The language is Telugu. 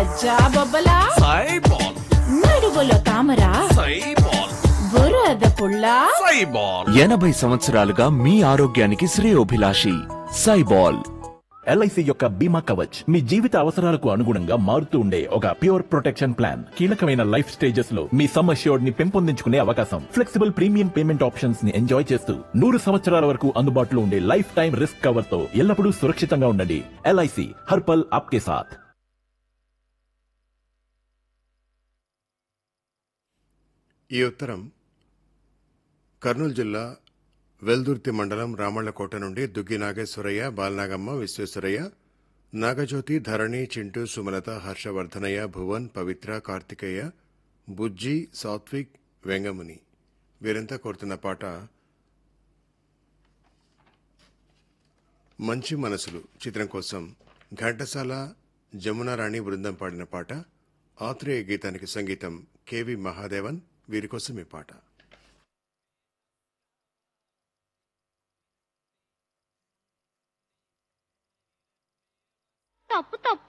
సజ్జా బొబ్బలా సైబాల్ నడువులో తామరా సైబాల్ బురద పుల్ల సైబాల్ ఎనభై సంవత్సరాలుగా మీ ఆరోగ్యానికి శ్రేయోభిలాషి సైబాల్ ఎల్ఐసి యొక్క బీమా కవచ్ మీ జీవిత అవసరాలకు అనుగుణంగా మారుతూ ఉండే ఒక ప్యూర్ ప్రొటెక్షన్ ప్లాన్ కీలకమైన లైఫ్ స్టేజెస్ లో మీ సమ్ అష్యూర్డ్ ని పెంపొందించుకునే అవకాశం ఫ్లెక్సిబుల్ ప్రీమియం పేమెంట్ ఆప్షన్స్ ని ఎంజాయ్ చేస్తూ నూరు సంవత్సరాల వరకు అందుబాటులో ఉండే లైఫ్ టైం రిస్క్ కవర్ తో ఎల్లప్పుడూ సురక్షితంగా ఉండండి ఎల్ఐసి హర్పల్ ఆప్కే సాథ్ ఈ ఉత్తరం కర్నూలు జిల్లా వెల్దుర్తి మండలం రామళ్లకోట నుండి దుగ్గి నాగేశ్వరయ్య బాలనాగమ్మ విశ్వేశ్వరయ్య నాగజ్యోతి ధరణి చింటూ సుమలత హర్షవర్ధనయ్య భువన్ పవిత్ర కార్తికేయ బుజ్జి సాత్విక్ వెంగముని వీరంతా కోరుతున్న పాట మంచి మనసులు చిత్రం కోసం ఘంటసాల జమునారాణి బృందం పాడిన పాట ఆత్రేయ గీతానికి సంగీతం కెవి మహాదేవన్ వీరి కోసం ఈ పాట తప్పు తప్పు